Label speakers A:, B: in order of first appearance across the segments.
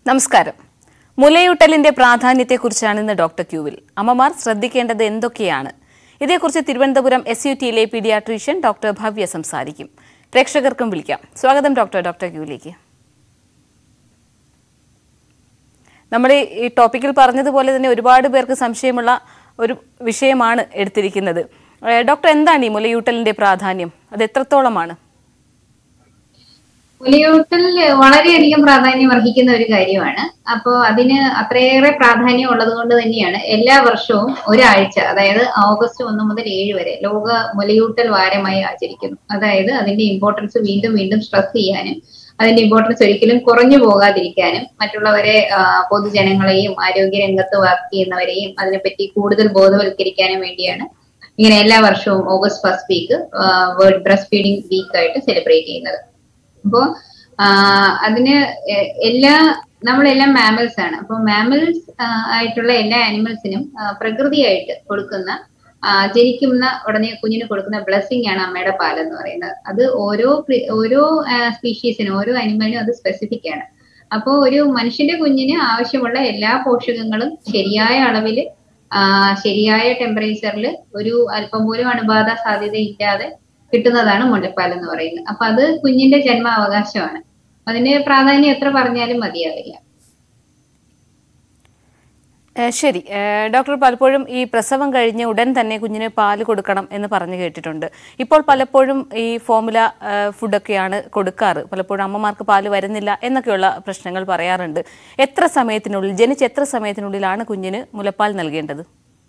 A: നമസ്കാരം മുലയൂട്ടലിന്റെ പ്രാധാന്യത്തെക്കുറിച്ചാണ് ഇന്ന് ഡോക്ടർ ക്യൂവിൽ അമ്മമാർ ശ്രദ്ധിക്കേണ്ടത് എന്തൊക്കെയാണ് ഇതേക്കുറിച്ച് തിരുവനന്തപുരം എസ് യു ടിയിലെ പീഡിയാട്രീഷ്യൻ ഡോക്ടർ ഭവ്യ സംസാരിക്കും പ്രേക്ഷകർക്കും വിളിക്കാം സ്വാഗതം ഡോക്ടർ ഡോക്ടർ ക്യൂവിലേക്ക് നമ്മൾ ഈ ടോപ്പിക്കിൽ പറഞ്ഞതുപോലെ തന്നെ ഒരുപാട് പേർക്ക് സംശയമുള്ള ഒരു വിഷയമാണ് എടുത്തിരിക്കുന്നത് ഏഹ് ഡോക്ടർ എന്താണ് ഈ മുലയൂട്ടലിന്റെ പ്രാധാന്യം അത് എത്രത്തോളമാണ്
B: പുലിയൂട്ടൽ വളരെയധികം പ്രാധാന്യം അർഹിക്കുന്ന ഒരു കാര്യമാണ് അപ്പോ അതിന് അത്രയേറെ പ്രാധാന്യം ഉള്ളത് കൊണ്ട് തന്നെയാണ് എല്ലാ വർഷവും ഒരാഴ്ച അതായത് ഓഗസ്റ്റ് ഒന്ന് മുതൽ ഏഴ് വരെ ലോക മുലയൂട്ടൽ വാരമായി ആചരിക്കുന്നു അതായത് അതിന്റെ ഇമ്പോർട്ടൻസ് വീണ്ടും വീണ്ടും സ്ട്രെസ് ചെയ്യാനും അതിന്റെ ഇമ്പോർട്ടൻസ് ഒരിക്കലും കുറഞ്ഞു പോകാതിരിക്കാനും മറ്റുള്ളവരെ ആ, പൊതുജനങ്ങളെയും ആരോഗ്യ രംഗത്ത് വർക്ക് ചെയ്യുന്നവരെയും അതിനെപ്പറ്റി കൂടുതൽ ബോധവൽക്കരിക്കാനും വേണ്ടിയാണ് ഇങ്ങനെ എല്ലാ വർഷവും August first week world breast feeding week ആയിട്ട് സെലിബ്രേറ്റ് ചെയ്യുന്നത് അപ്പോ ആഹ് അതിന് എ- എല്ലാ നമ്മളെല്ലാം മാമൽസ് ആണ് അപ്പൊ മാമൽസ് ആയിട്ടുള്ള എല്ലാ ആനിമൽസിനും പ്രകൃതിയായിട്ട് കൊടുക്കുന്ന ആഹ് ജനിക്കുന്ന ഉടനെ കുഞ്ഞിന് കൊടുക്കുന്ന ബ്ലെസ്സിങ് ആണ് അമ്മയുടെ പാൽ എന്ന് പറയുന്നത് അത് ഓരോ പ്രി- ഓരോ സ്പീഷീസിനും ഓരോ അനിമലിനും അത് സ്പെസിഫിക് ആണ് അപ്പോൾ ഒരു മനുഷ്യന്റെ കുഞ്ഞിന് ആവശ്യമുള്ള എല്ലാ പോഷകങ്ങളും ശരിയായ അളവിൽ ശരിയായ ടെമ്പറേച്ചറിൽ ഒരു അല്പം പോലും അണുബാധ സാധ്യത ഇല്ലാതെ കിട്ടുന്നതാണ് മുലപ്പാൽ എന്ന് പറയുന്നത് അപ്പൊ അത് കുഞ്ഞിന്റെ ജന്മാവകാശമാണ് അതിന്റെ പ്രാധാന്യം എത്ര പറഞ്ഞാലും മതിയാവില്ല
A: ഏഹ് ശരി ഏഹ് ഡോക്ടർ പലപ്പോഴും ഈ പ്രസവം കഴിഞ്ഞ് ഉടൻ തന്നെ കുഞ്ഞിന് പാല് കൊടുക്കണം എന്ന് പറഞ്ഞു കേട്ടിട്ടുണ്ട് ഇപ്പോൾ പലപ്പോഴും ഈ ഫോമുല ഏഹ് ഫുഡൊക്കെയാണ് കൊടുക്കാറ് പലപ്പോഴും അമ്മമാർക്ക് പാല് വരുന്നില്ല എന്നൊക്കെയുള്ള പ്രശ്നങ്ങൾ പറയാറുണ്ട് എത്ര സമയത്തിനുള്ളിൽ ജനിച്ച് എത്ര സമയത്തിനുള്ളിലാണ് കുഞ്ഞിന് മുലപ്പാൽ നൽകേണ്ടത്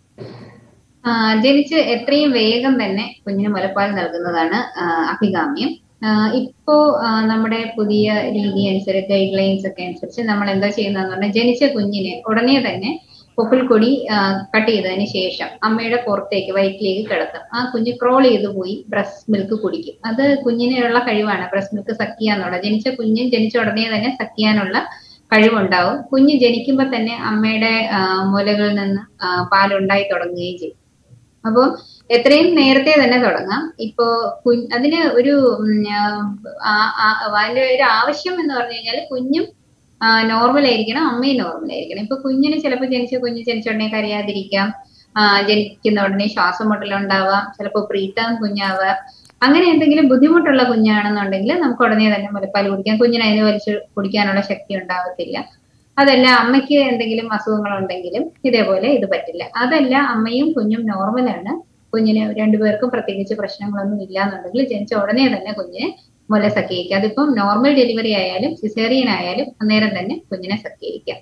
B: ആ, ജനിച്ച് എത്രയും വേഗം തന്നെ കുഞ്ഞിന് മുലപ്പാൽ നൽകുന്നതാണ് ആ, അഭികാമ്യം ആ, ഇപ്പോ ആ, നമ്മുടെ പുതിയ രീതി അനുസരിച്ച് ഗൈഡ് ലൈൻസ് ഒക്കെ അനുസരിച്ച് നമ്മൾ എന്താ ചെയ്യുന്നതെന്ന് പറഞ്ഞാൽ ജനിച്ച കുഞ്ഞിനെ ഉടനെ തന്നെ പൊക്കിൾക്കൊടി കട്ട് ചെയ്തതിന് ശേഷം അമ്മയുടെ പുറത്തേക്ക് വയറ്റിലേക്ക് കിടത്തും ആ കുഞ്ഞ് ക്രോൾ ചെയ്ത് പോയി ബ്രസ്റ്റ് മിൽക്ക് കുടിക്കും അത് കുഞ്ഞിനുള്ള കഴിവാണ് ബ്രസ്റ്റ് മിൽക്ക് സക്ക് ചെയ്യാന്നുള്ള ജനിച്ച കുഞ്ഞ് ജനിച്ച ഉടനെ തന്നെ സക്ക് ചെയ്യാനുള്ള കഴിവുണ്ടാവും കുഞ്ഞ് ജനിക്കുമ്പോൾ തന്നെ അമ്മയുടെ ആ, മുലകളിൽ നിന്ന് ആ, പാലുണ്ടായി തുടങ്ങുകയും ചെയ്യും അപ്പോൾ എത്രയും നേരത്തെ തന്നെ തുടങ്ങാം ഇപ്പോ കുഞ്ഞ് അതിന് ഒരു ഉം, ആ, ആ, അതിന്റെ ഒരു ആവശ്യം എന്ന് പറഞ്ഞു കഴിഞ്ഞാൽ കുഞ്ഞും നോർമൽ ആയിരിക്കണം അമ്മയും നോർമൽ ആയിരിക്കണം ഇപ്പൊ കുഞ്ഞിന് ചിലപ്പോൾ ജനിച്ച കുഞ്ഞ് ജനിച്ച ഉടനെ കരയാതിരിക്കാം ആ, ജനിക്കുന്ന ഉടനെ ശ്വാസം മുട്ടലുണ്ടാവാം ചിലപ്പോൾ പ്രീടേം കുഞ്ഞാവാം അങ്ങനെ എന്തെങ്കിലും ബുദ്ധിമുട്ടുള്ള കുഞ്ഞാണെന്നുണ്ടെങ്കിൽ നമുക്ക് ഉടനെ തന്നെ മുലപ്പാൽ കുടിക്കാം കുഞ്ഞിന് അതിന് വലിച്ചു കുടിക്കാനുള്ള ശക്തി ഉണ്ടാവത്തില്ല അതല്ല അമ്മയ്ക്ക് എന്തെങ്കിലും അസുഖങ്ങൾ ഉണ്ടെങ്കിലും ഇതേപോലെ ഇത് പറ്റില്ല അതല്ല അമ്മയും കുഞ്ഞും നോർമലാണ് കുഞ്ഞിന് രണ്ടുപേർക്കും പ്രത്യേകിച്ച് പ്രശ്നങ്ങളൊന്നും ഇല്ല എന്നുണ്ടെങ്കിൽ ജനിച്ച ഉടനെ തന്നെ കുഞ്ഞിനെ മുല സക്കിയിക്കാം അതിപ്പം നോർമൽ ഡെലിവറി ആയാലും സിസേറിയൻ ആയാലും അന്നേരം തന്നെ കുഞ്ഞിനെ സക്കിയിക്കാം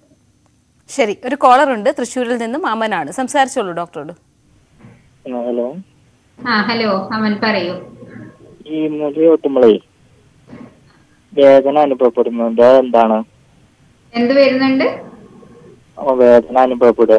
A: ശരി ഒരു കോളർ ഉണ്ട് തൃശ്ശൂരിൽ നിന്നും അമനാണ് സംസാരിച്ചോളൂ ഡോക്ടറോട്
C: ആ, ഹലോ
B: ആ ഹലോ അമൻ പറയൂ
C: ഈ മുടി ഒട്ടുമ്പോഴേ വേദന അനുഭവപ്പെടുന്നുണ്ട് എന്താണ്
B: എന്ത് വരുന്നുണ്ട്
C: അപ്പൊ വേദന അനുഭവപ്പെടുക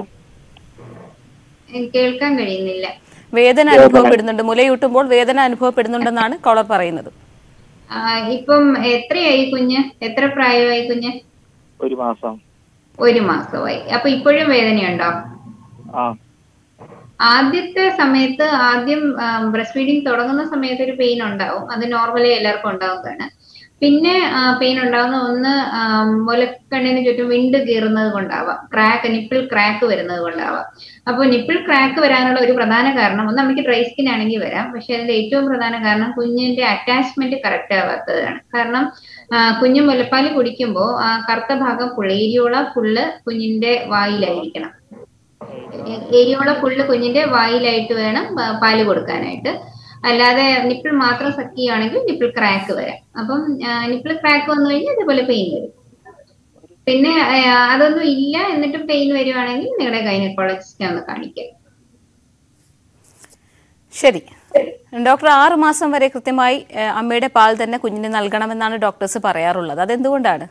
B: എനിക്ക് കേൾക്കാൻ കഴിയുന്നില്ല
A: വേദന അനുഭവപ്പെടുന്നുണ്ട് മുലയൂട്ടുമ്പോൾ വേദന അനുഭവപ്പെടുന്നുണ്ടെന്നാണ് കോളർ പറയുന്നത്
B: ആ, ഇപ്പം എത്രയായി കുഞ്ഞ് എത്ര പ്രായമായി കുഞ്ഞ്
C: ഒരു മാസം
B: ഒരു മാസമായി അപ്പൊ ഇപ്പോഴും വേദനയുണ്ടോ
C: ആ
B: ആദ്യത്തെ സമയത്ത് ആദ്യം ബ്രസ്റ്റ് ഫീഡിങ് തുടങ്ങുന്ന സമയത്ത് ഒരു പെയിൻ ഉണ്ടാവും അത് നോർമലി എല്ലാവർക്കും ഉണ്ടാവുന്നതാണ് പിന്നെ പെയിൻ ഉണ്ടാവുന്ന ഒന്ന് ആ, മുലക്കണ്ണിന് ചുറ്റും വിണ്ട് കീറുന്നത് കൊണ്ടാവാം ക്രാക്ക് നിപ്പിൾ ക്രാക്ക് വരുന്നത് കൊണ്ടാവാം അപ്പോൾ നിപ്പിൾ ക്രാക്ക് വരാനുള്ള ഒരു പ്രധാന കാരണം ഒന്ന് നമുക്ക് ഡ്രൈ സ്കിൻ ആണെങ്കിൽ വരാം പക്ഷെ അതിന്റെ ഏറ്റവും പ്രധാന കാരണം കുഞ്ഞിന്റെ അറ്റാച്ച്മെന്റ് കറക്റ്റ് ആവാത്തതാണ് കാരണം ആ, കുഞ്ഞ് മുലപ്പാൽ കുടിക്കുമ്പോൾ ആ കറുത്ത ഭാഗം ഫുള്ള് ഏരിയോള ഫുള്ള് കുഞ്ഞിന്റെ വായിലായിരിക്കണം ഏരിയോള ഫുള്ള് കുഞ്ഞിന്റെ വായിലായിട്ട് വേണം പ- പാല് കൊടുക്കാനായിട്ട് അല്ലാതെ നിപ്പിൾ മാത്രം സക്ക് ചെയ്യുകയാണെങ്കിൽ നിപ്പിൾ ക്രാക്ക് വരാം അപ്പം നിപ്പിൾ ക്രാക്ക് വന്നു കഴിഞ്ഞാൽ അതേപോലെ പെയിൻ വരും പിന്നെ ആ, അതൊന്നും ഇല്ല എന്നിട്ടും പെയിൻ വരുവാണെങ്കിൽ നിങ്ങളുടെ ഗൈനക്കോളജിസ്റ്റിനെ ഒന്ന് കാണിക്കുക
A: ശരി ഡോക്ടർ ആറ് മാസം വരെ കൃത്യമായി ഏഹ്, അമ്മയുടെ പാൽ തന്നെ കുഞ്ഞിന് നൽകണമെന്നാണ് ഡോക്ടേഴ്സ് പറയാറുള്ളത് അതെന്തുകൊണ്ടാണ്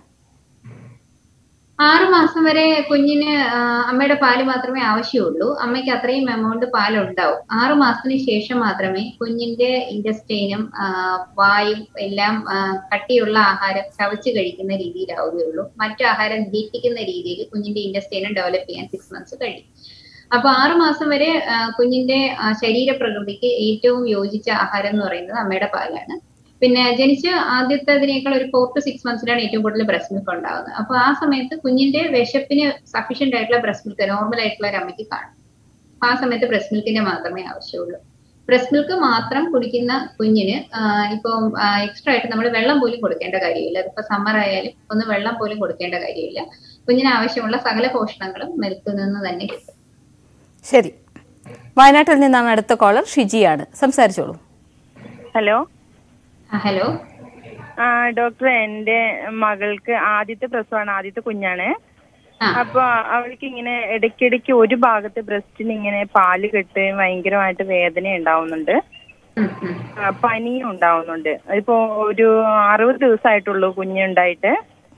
B: ആറ് മാസം വരെ കുഞ്ഞിന് ആ, അമ്മയുടെ പാല് മാത്രമേ ആവശ്യമുള്ളൂ അമ്മയ്ക്ക് അത്രയും എമൗണ്ട് പാലുണ്ടാവും ആറ് മാസത്തിന് ശേഷം മാത്രമേ കുഞ്ഞിന്റെ ഇൻഡസ്റ്റൈനും വായും എല്ലാം ആ, കട്ടിയുള്ള ആഹാരം ചവച്ച് കഴിക്കുന്ന രീതിയിലാവുകയുള്ളൂ മറ്റു ആഹാരം ദീപിക്കുന്ന രീതിയിൽ കുഞ്ഞിന്റെ ഇൻഡസ്റ്റൈനും ഡെവലപ്പ് ചെയ്യാൻ സിക്സ് മന്ത്സ് കഴിയും അപ്പൊ ആറ് മാസം വരെ ആ, കുഞ്ഞിന്റെ ആ, ശരീരപ്രകൃതിക്ക് ഏറ്റവും യോജിച്ച ആഹാരം എന്ന് പറയുന്നത് അമ്മയുടെ പാലാണ് പിന്നെ ജനിച്ച് ആദ്യത്തേതിനേക്കാൾ ഒരു ഫോർ ടു സിക്സ് മന്ത്സിലാണ് ഏറ്റവും കൂടുതൽ ബ്രസ്റ്റ് മിൽക്ക് ഉണ്ടാകുന്നത് അപ്പൊ ആ സമയത്ത് കുഞ്ഞിന്റെ വിശപ്പിന് സഫീഷ്യന്റ് ആയിട്ടുള്ള ബ്രസ്റ്റ് മിൽക്ക് നോർമൽ ആയിട്ടുള്ള ഒരു അമ്മയ്ക്ക് കാണും അപ്പൊ ആ സമയത്ത് ബ്രസ്റ്റ് മിൽക്കിന്റെ മാത്രമേ ആവശ്യമുള്ളൂ ബ്രസ്റ്റ് മിൽക്ക് മാത്രം കുടിക്കുന്ന കുഞ്ഞിന് ഇപ്പം എക്സ്ട്രാ ആയിട്ട് നമ്മൾ വെള്ളം പോലും കൊടുക്കേണ്ട കാര്യമില്ല അതിപ്പോ സമ്മർ ആയാലും ഒന്ന് വെള്ളം പോലും കൊടുക്കേണ്ട കാര്യമില്ല കുഞ്ഞിന് ആവശ്യമുള്ള സകല പോഷണങ്ങളും മിൽക്കിൽ നിന്ന് തന്നെ കിട്ടും
A: ശരി വയനാട്ടിൽ നിന്നാണ് അടുത്ത കോളർ ഷിജിയാണ് സംസാരിച്ചോളൂ
D: ഹലോ
B: ആ ഹലോ
D: ആ ഡോക്ടർ എന്റെ മകൾക്ക് ആദ്യത്തെ പ്രസവമാണ് ആദ്യത്തെ കുഞ്ഞാണ്
B: ആ
D: അപ്പൊ അവൾക്ക് ഇങ്ങനെ ഇടയ്ക്കിടയ്ക്ക് ഒരു ഭാഗത്ത് ബ്രസ്റ്റിന് ഇങ്ങനെ പാല് കെട്ട് ഭയങ്കരമായിട്ട് വേദന ഉണ്ടാവുന്നുണ്ട്
B: ഉം, ഉം.
D: ആ, പനിയും ഉണ്ടാവുന്നുണ്ട് അതിപ്പോ ഒരു അറുപത് ദിവസമായിട്ടുള്ളൂ കുഞ്ഞുണ്ടായിട്ട്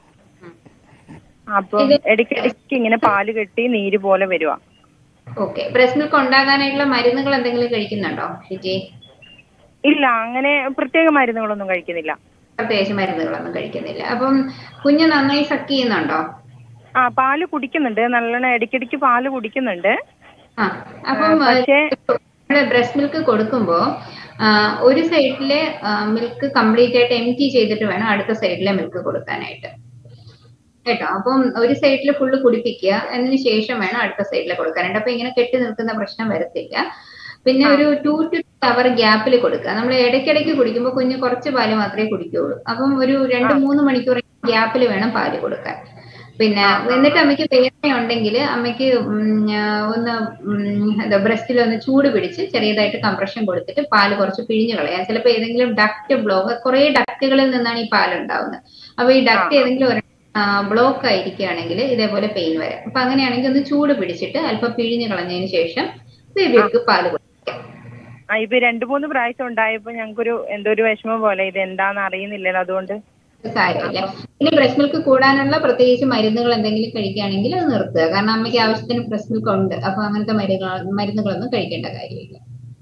D: അപ്പൊ ഇടയ്ക്കിടയ്ക്ക് ഇങ്ങനെ പാല് കെട്ടി നീര് പോലെ വരുവാ
B: ഓക്കെ ബ്രസ്റ്റ് മിൽക്ക് ഉണ്ടാകാനായിട്ടുള്ള മരുന്നുകൾ എന്തെങ്കിലും കഴിക്കുന്നുണ്ടോ ഷിജി
D: ഇല്ല അങ്ങനെ പ്രത്യേക മരുന്നുകളൊന്നും കഴിക്കുന്നില്ല
B: പ്രത്യേകിച്ച് മരുന്നുകളൊന്നും കഴിക്കുന്നില്ല അപ്പം കുഞ്ഞ് നന്നായി സക്ക് ചെയ്യുന്നുണ്ടോ
D: ആ പാല് കുടിക്കുന്നുണ്ട് നല്ലോണം ഇടയ്ക്കിടയ്ക്ക് പാല് കുടിക്കുന്നുണ്ട്
B: ആ അപ്പം
D: പക്ഷേ
B: ബ്രസ്റ്റ് മിൽക്ക് കൊടുക്കുമ്പോ ആ, ഒരു സൈഡിലെ മിൽക്ക് കംപ്ലീറ്റ് ആയിട്ട് എം ടി ചെയ്തിട്ട് വേണം അടുത്ത സൈഡിലെ മിൽക്ക് കൊടുക്കാനായിട്ട് കേട്ടോ അപ്പം ഒരു സൈഡിൽ ഫുള്ള് കുടിപ്പിക്കുക അതിന് ശേഷം വേണം അടുത്ത സൈഡിൽ കൊടുക്കാനായിട്ട് അപ്പൊ ഇങ്ങനെ കെട്ടി നിൽക്കുന്ന പ്രശ്നം വരത്തില്ല പിന്നെ ഒരു ടു ടു അവർ ഗ്യാപ്പിൽ കൊടുക്കുക നമ്മൾ ഇടയ്ക്കിടയ്ക്ക് കുടിക്കുമ്പോൾ കുഞ്ഞ് കുറച്ച് പാല് മാത്രമേ കുടിക്കുകയുള്ളൂ അപ്പം ഒരു രണ്ട് മൂന്ന് മണിക്കൂർ ഗ്യാപ്പിൽ വേണം പാല് കൊടുക്കാൻ പിന്നെ എന്നിട്ട് അമ്മയ്ക്ക് വേദന ഉണ്ടെങ്കിൽ അമ്മയ്ക്ക് ഉം, ആ, ഒന്ന് ഉം, എന്താ ബ്രസ്റ്റിൽ ഒന്ന് ചൂട് പിടിച്ച് ചെറിയതായിട്ട് കംപ്രഷൻ കൊടുത്തിട്ട് പാല് കുറച്ച് പിഴിഞ്ഞു കളയാം ചിലപ്പോൾ ഏതെങ്കിലും ഡക്റ്റ് ബ്ലോക്ക് കുറെ ഡക്റ്റുകളിൽ നിന്നാണ് ഈ പാൽ ഉണ്ടാവുന്നത് അപ്പൊ ഈ ഡക്റ്റ് ഏതെങ്കിലും ഒരു ബ്ലോക്ക് ആയിരിക്കുകയാണെങ്കിൽ ഇതേപോലെ പെയിൻ വരാം അപ്പൊ അങ്ങനെയാണെങ്കിൽ ഒന്ന് ചൂട് പിടിച്ചിട്ട് അല്പം പിഴിഞ്ഞു കളഞ്ഞതിന് ശേഷം ബേബിക്ക് പാല് കൊടുക്കാം
D: ആ ഇപ്പൊ രണ്ടു മൂന്ന് പ്രാവശ്യം ഉണ്ടായപ്പോ ഞങ്ങൾക്കൊരു എന്തോ ഒരു വിഷമം പോലെ ഇത് എന്താന്ന് അറിയുന്നില്ലല്ലോ അതുകൊണ്ട്
B: കാര്യമില്ല ഇനി ബ്രസ്റ്റ് മിൽക്ക് കൂടാനുള്ള പ്രത്യേകിച്ച് മരുന്നുകൾ എന്തെങ്കിലും കഴിക്കുകയാണെങ്കിൽ അത് നിർത്തുക കാരണം അമ്മയ്ക്ക് ആവശ്യത്തിന് ബ്രസ്റ്റ് മിൽക്ക് ഉണ്ട് അപ്പൊ അങ്ങനത്തെ മരുന്നുകൾ മരുന്നുകളൊന്നും കഴിക്കേണ്ട കാര്യമില്ല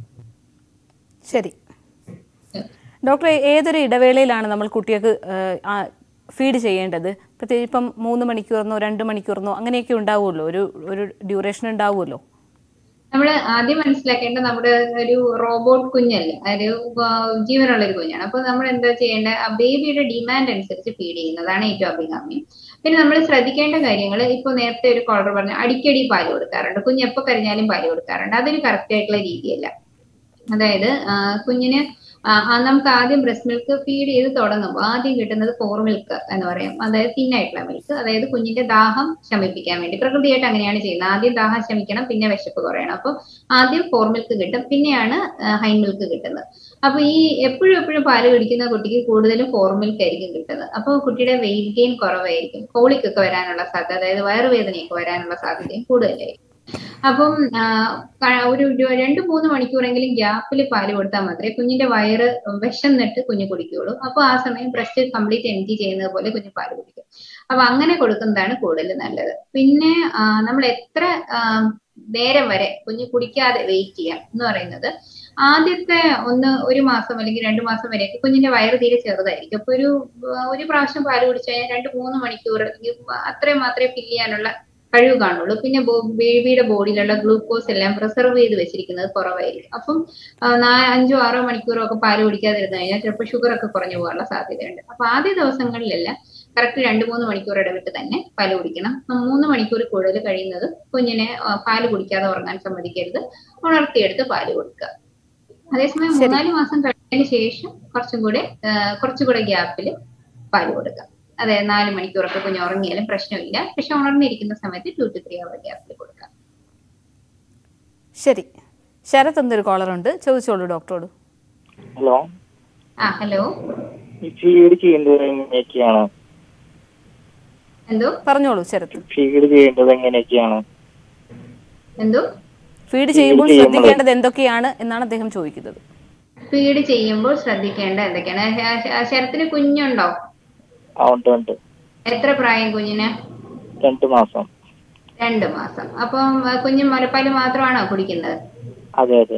A: ശരി ഡോക്ടർ ഏതൊരു ഇടവേളയിലാണ് നമ്മൾ കുട്ടികൾക്ക് ഫീഡ് ചെയ്യേണ്ടത് പ്രത്യേകിച്ച് ഇപ്പം മൂന്ന് മണിക്കൂറിനോ രണ്ട് മണിക്കൂറിനോ അങ്ങനെയൊക്കെ ഉണ്ടാവുമല്ലോ ഒരു ഒരു ഡ്യൂറേഷൻ ഉണ്ടാവുമല്ലോ
B: നമ്മൾ ആദ്യം മനസ്സിലാക്കേണ്ട നമ്മുടെ ഒരു റോബോട്ട് കുഞ്ഞല്ലേ ഒരു ആ, ജീവനുള്ള ഒരു കുഞ്ഞാണ് അപ്പൊ നമ്മൾ എന്താ ചെയ്യേണ്ടത് ആ ബേബിയുടെ ഡിമാൻഡ് അനുസരിച്ച് ഫീഡ് ചെയ്യുന്നതാണ് ഏറ്റവും അഭികാമ്യം പിന്നെ നമ്മൾ ശ്രദ്ധിക്കേണ്ട കാര്യങ്ങൾ ഇപ്പൊ നേരത്തെ ഒരു കോളർ പറഞ്ഞു അടിക്കടി പാല് കൊടുക്കാറുണ്ട് കുഞ്ഞ് എപ്പോ കരഞ്ഞാലും പാല് കൊടുക്കാറുണ്ട് അതൊരു കറക്റ്റ് ആയിട്ടുള്ള രീതിയല്ല അതായത് ആ, കുഞ്ഞിന് ആ, ആ, നമുക്ക് ആദ്യം ബ്രസ്റ്റ് മിൽക്ക് ഫീഡ് ചെയ്ത് തുടങ്ങുമ്പോൾ ആദ്യം കിട്ടുന്നത് ഫോർ മിൽക്ക് എന്ന് പറയും അതായത് തിന്നായിട്ടുള്ള മിൽക്ക് അതായത് കുഞ്ഞിന്റെ ദാഹം ശമിപ്പിക്കാൻ വേണ്ടി പ്രകൃതിയായിട്ട് അങ്ങനെയാണ് ചെയ്യുന്നത് ആദ്യം ദാഹം ശമിക്കണം പിന്നെ വിശപ്പ് കുറയണം അപ്പോൾ ആദ്യം ഫോർ മിൽക്ക് കിട്ടും പിന്നെയാണ് ഹൈ മിൽക്ക് കിട്ടുന്നത് അപ്പൊ ഈ എപ്പോഴും എപ്പോഴും പാല് കുടിക്കുന്ന കുട്ടിക്ക് കൂടുതലും ഫോർ മിൽക്ക് ആയിരിക്കും കിട്ടുന്നത് അപ്പോൾ കുട്ടിയുടെ വെയിറ്റ് ഗെയിൻ കുറവായിരിക്കും കോളിക് ഒക്കെ വരാനുള്ള സാധ്യത അതായത് വയറുവേദനയൊക്കെ വരാനുള്ള സാധ്യതയും കൂടുതലായിരിക്കും അപ്പം ആ, ക- ഒരു ഒരു രണ്ട് മൂന്ന് മണിക്കൂറെങ്കിലും ഗ്യാപ്പിൽ പാല് കൊടുത്താൽ മാത്രമേ കുഞ്ഞിന്റെ വയറ് വിശന്നിട്ട് കുഞ്ഞ് കുടിക്കുകയുള്ളൂ അപ്പൊ ആ സമയം ബ്രസ്റ്റ് കംപ്ലീറ്റ് എം ടി ചെയ്യുന്നത് പോലെ കുഞ്ഞ് പാല് കുടിക്കും അപ്പൊ അങ്ങനെ കൊടുക്കുന്നതാണ് കൂടുതൽ നല്ലത് പിന്നെ ആ, നമ്മൾ എത്ര ആ, നേരം വരെ കുഞ്ഞ് കുടിക്കാതെ വെയിറ്റ് ചെയ്യാം എന്ന് പറയുന്നത് ആദ്യത്തെ ഒന്ന് ഒരു മാസം അല്ലെങ്കിൽ രണ്ടു മാസം വരെയൊക്കെ കുഞ്ഞിന്റെ വയറ് തീരെ ചെറുതായിരിക്കും അപ്പൊ ഒരു ആ, ഒരു പ്രാവശ്യം പാല് കുടിച്ചു കഴിഞ്ഞാൽ രണ്ട് മൂന്ന് മണിക്കൂർ അല്ലെങ്കിൽ അത്രയും മാത്രമേ ഫില്ല് ചെയ്യാനുള്ള കഴിവ് കാണുള്ളൂ പിന്നെ ബേബിയുടെ ബോഡിയിലുള്ള ഗ്ലൂക്കോസ് എല്ലാം പ്രിസർവ് ചെയ്ത് വെച്ചിരിക്കുന്നത് കുറവായിരിക്കും അപ്പം ആ, നാ- അഞ്ചോ ആറോ മണിക്കൂറോ ഒക്കെ പാല് കുടിക്കാതിരുന്നു കഴിഞ്ഞാൽ ചിലപ്പോൾ ഷുഗർ ഒക്കെ കുറഞ്ഞു പോകാനുള്ള സാധ്യതയുണ്ട് അപ്പൊ ആദ്യ ദിവസങ്ങളിലെല്ലാം കറക്റ്റ് രണ്ട് മൂന്ന് മണിക്കൂർ ഇടവിട്ട് തന്നെ പാല് കുടിക്കണം ആ മൂന്ന് മണിക്കൂർ കൂടുതൽ കഴിയുന്നത് കുഞ്ഞിനെ ആ, പാല് കുടിക്കാതെ ഉറങ്ങാൻ സമ്മതിക്കരുത് ഉണർത്തിയെടുത്ത് പാല് കൊടുക്കുക അതേസമയം മൂന്നാല് മാസം കഴിഞ്ഞതിന് ശേഷം കുറച്ചും കൂടെ ആ, കുറച്ചുകൂടെ ഗ്യാപ്പിൽ പാല് കൊടുക്കാം അതെ നാല് മണിക്കൂറൊക്കെ കുഞ്ഞ് ഉറങ്ങിയാലും പ്രശ്നമില്ല പക്ഷെ ഉണർന്നിരിക്കുന്ന സമയത്ത് ടു ടു ത്രീ അവർ ഗ്യാപ്പിൽ കൊടുക്കാം
A: ശരി ശരത് എന്നൊരു കോളർ ഉണ്ട് ചോദിച്ചോളൂ ഡോക്ടറോട്
C: ഹലോ
B: ആ ഹലോ
C: ഈ ഫീഡ് ചെയ്യുന്നത് എങ്ങനെയൊക്കെയാണ്
B: എന്തോ
A: പറഞ്ഞോളൂ ശരത്
C: ഫീഡ് ചെയ്യേണ്ടത് എങ്ങനെയൊക്കെയാണ്
B: എന്തോ
A: ഫീഡ് ചെയ്യുമ്പോൾ ശ്രദ്ധിക്കേണ്ടത് എന്തൊക്കെയാണ് എന്നാണ് അദ്ദേഹം ചോദിക്കുന്നത്
B: ഫീഡ് ചെയ്യുമ്പോൾ ശ്രദ്ധിക്കേണ്ട എന്തൊക്കെയാണ് ശ- ശ- ശരത്തിന് കുഞ്ഞുണ്ടോ
C: ആ ഉണ്ട് ഉണ്ട്
B: എത്ര പ്രായം കുഞ്ഞിന്
C: രണ്ട് മാസം
B: രണ്ട് മാസം അപ്പം ആ, കുഞ്ഞ് മുലപ്പാല് മാത്രമാണോ കുടിക്കുന്നത്
C: അതെ അതെ